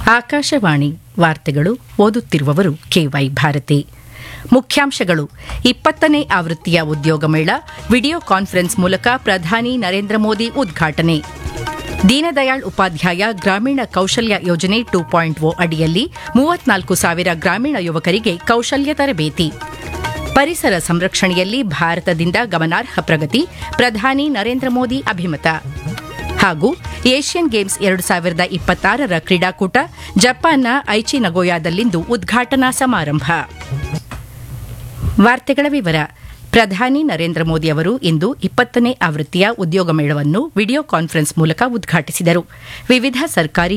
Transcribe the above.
ಆಕಾಶವಾಣಿ ವಾರ್ತೆಗಳು ಓದುತ್ತಿರುವವರು ಕೆವೈ ಭಾರತಿ ಮುಖ್ಯಾಂಶಗಳು ಇಪ್ಪತ್ತನೇ ಆವೃತ್ತಿಯ ಉದ್ಯೋಗ ಮೇಳ ವಿಡಿಯೋ ಕಾನ್ಫರೆನ್ಸ್ ಮೂಲಕ ಪ್ರಧಾನಿ ನರೇಂದ್ರ ಮೋದಿ ಉದ್ಘಾಟನೆ ದೀನದಯಾಳ್ ಉಪಾಧ್ಯಾಯ ಗ್ರಾಮೀಣ ಕೌಶಲ್ಯ ಯೋಜನೆ ಟೂ ಪಾಯಿಂಟ್ ಓ ಅಡಿಯಲ್ಲಿ ಮೂವತ್ನಾಲ್ಕು ಸಾವಿರ ಗ್ರಾಮೀಣ ಯುವಕರಿಗೆ ಕೌಶಲ್ಯ ತರಬೇತಿ ಪರಿಸರ ಸಂರಕ್ಷಣೆಯಲ್ಲಿ ಭಾರತದಿಂದ ಗಮನಾರ್ಹ ಪ್ರಗತಿ ಪ್ರಧಾನಿ ನರೇಂದ್ರ ಮೋದಿ ಅಭಿಮತ ಹಾಗೂ ಏಷ್ಯನ್ ಗೇಮ್ಸ್ ಎರಡು ಸಾವಿರದ ಇಪ್ಪತ್ತಾರರ ಕ್ರೀಡಾಕೂಟ ಜಪಾನ್ನ ಐಚಿ ನಗೋಯಾದಲ್ಲಿಂದು ಉದ್ಘಾಟನಾ ಸಮಾರಂಭ ವಾರ್ತೆಗಳ ವಿವರ ಪ್ರಧಾನಿ ನರೇಂದ್ರ ಮೋದಿ ಅವರು ಇಂದು ಇಪ್ಪತ್ತನೇ ಆವೃತ್ತಿಯ ಉದ್ಯೋಗ ಮೇಳವನ್ನು ವಿಡಿಯೋ ಕಾನ್ಫರೆನ್ಸ್ ಮೂಲಕ ಉದ್ಘಾಟಿಸಿದರು ವಿವಿಧ ಸರ್ಕಾರಿ